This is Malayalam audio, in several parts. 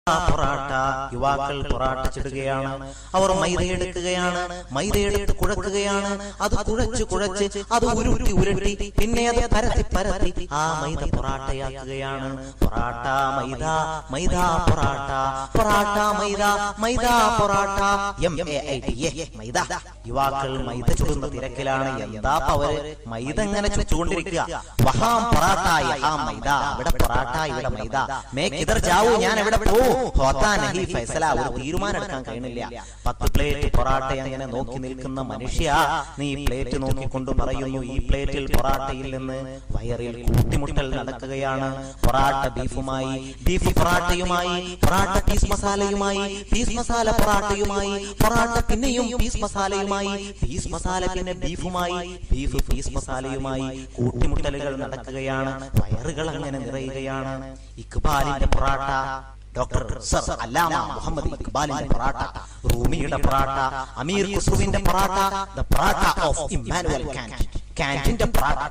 പൊറാട്ട യുവാക്കൾ പൊറാട്ട ചിടുകയാണ് അവർ മൈദയെടുക്കുകയാണ് മൈദയെടുത്ത് കുഴക്കുകയാണ് അത് കുഴച്ച് കുഴച്ച് അത് ഉരുട്ടി ഉരുട്ടി പിന്നെ അത് പരത്തി പരത്തി ആ മൈദ പൊറാട്ടയാക്കുകയാണ് പൊറാട്ട മൈദ മൈദ പൊറാട്ട പൊറാട്ട മൈദ മൈദ porotta M A I T A മൈദ യുവാക്കൾ മൈദ ചുടുന്ന തിരക്കിലാണ് എന്താ അവര് മൈദ ഇങ്ങനെ ചുറ്റുകൊണ്ടിരിക്കുക വഹാം പൊറാട്ട യഹാം മൈദ ഇവിടെ പൊറാട്ട ഇവിടെ മൈദ മേ കിതർ ജാവൂ ഞാൻ എവിടെ പോവും ഹോത്താ നഹി ഫൈസല ഒരു തീരുമാനം എടുക്കാൻ കഴിയുന്നില്ല പത്ത് പ്ലേറ്റ് പൊറാട്ട അങ്ങനെ നോക്കി നിൽക്കുന്ന മനുഷ്യ നീ പ്ലേറ്റ് നോക്കിക്കൊണ്ട് പറയുന്നു ഈ പ്ലേറ്റിൽ പൊറാട്ടയിൽ നിന്ന് വയറിൽ കൂട്ടിമുട്ടൽ നടക്കുകയാണ് പൊറാട്ട ബീഫുമായി ബീഫ് പൊറാട്ടയുമായി പൊറാട്ട പീസ് മസാലയുമായി പീസ് മസാല പൊറാട്ടയുമായി പൊറാട്ട പിന്നെയും പീസ് മസാലയുമായി പീസ് മസാല പിന്നെ ബീഫുമായി ബീഫ് പീസ് മസാലയുമായി കൂട്ടിമുട്ടലുകൾ നടക്കുകയാണ് വയറുകൾ അങ്ങനെ നിറയുകയാണ് ഇക്ബാലിന്റെ പൊറാട്ട ഡോക്ടർ സർ അല്ലാമ മുഹമ്മദ് ഇക്ബാലിന്റെ പൊറാട്ട റൂമിയുടെ പൊറാട്ട അമീർ ഖുസ്രുവിന്റെ porotta the porotta of Immanuel canteen കാന്റീന്റെ പൊറാട്ട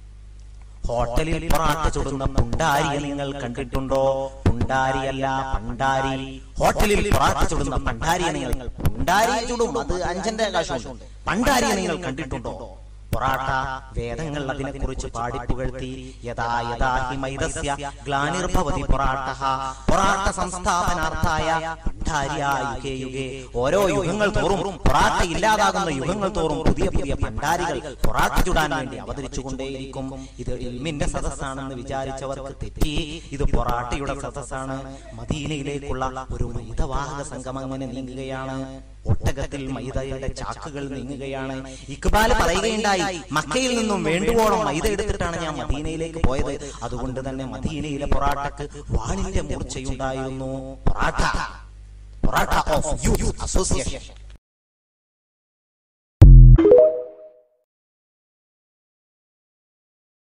ഹോട്ടലിൽ പൊറാട്ട ചുടുന്ന പുണ്ടാരിയെ നിങ്ങൾ കണ്ടിട്ടുണ്ടോ പുണ്ടാരിയല്ല പണ്ടാരി ഹോട്ടലിൽ പൊറാട്ട ചുടുന്ന പണ്ടാരിയെ നിങ്ങൾ പുണ്ടാരിയെ ചുടും അത് അഞ്ചന്റെ ആകാശമുണ്ട് പണ്ടാരിയെ നിങ്ങൾ കണ്ടിട്ടുണ്ടോ പൊറാട്ട വേദങ്ങൾ അതിനെക്കുറിച്ച് പാടിപ്പുകഴ്ത്തി യഥാ യഥാ ഹി മൈദസ്യ ഗ്ലാനിർഭവതി പൊറാട്ട പൊറാട്ട സംസ്ഥാപനാർത്ഥായ ഭണ്ഡാര്യ യുഗേ യുഗേ ഓരോ യുഗങ്ങൾ തോറും പൊറാട്ട ഇല്ലാതാകുന്ന യുഗങ്ങൾ തോറും പുതിയ പുതിയ ഭണ്ഡാരികൾ പൊറാട്ട ചുടാൻ വേണ്ടി അവതരിച്ചുകൊണ്ടേയിരിക്കും ഇത് ഇൽമിന്റെ സദസ്സാണെന്ന് വിചാരിച്ചവർക്ക് തെറ്റി ഇത് പൊറാട്ടയുടെ സദസ്സാണ് മദീനയിലേക്കുള്ള ഒരു മൈതവാഹക സംഘം അങ്ങനെ നീങ്ങുകയാണ് ഒട്ടകത്തിൽ മൈദയുടെ ചാക്കുകൾ നീങ്ങുകയാണ് ഇക്ബാൽ പറയുകയുണ്ടായി മക്കയിൽ നിന്നും വേണ്ടുവോളം മൈദ എടുത്തിട്ടാണ് ഞാൻ മദീനയിലേക്ക് പോയത് അതുകൊണ്ട് തന്നെ മദീനയിലെ പൊറാട്ടക്ക് വാളിന്റെ മൂർച്ചയുണ്ടായിരുന്നു porotta porotta of youth association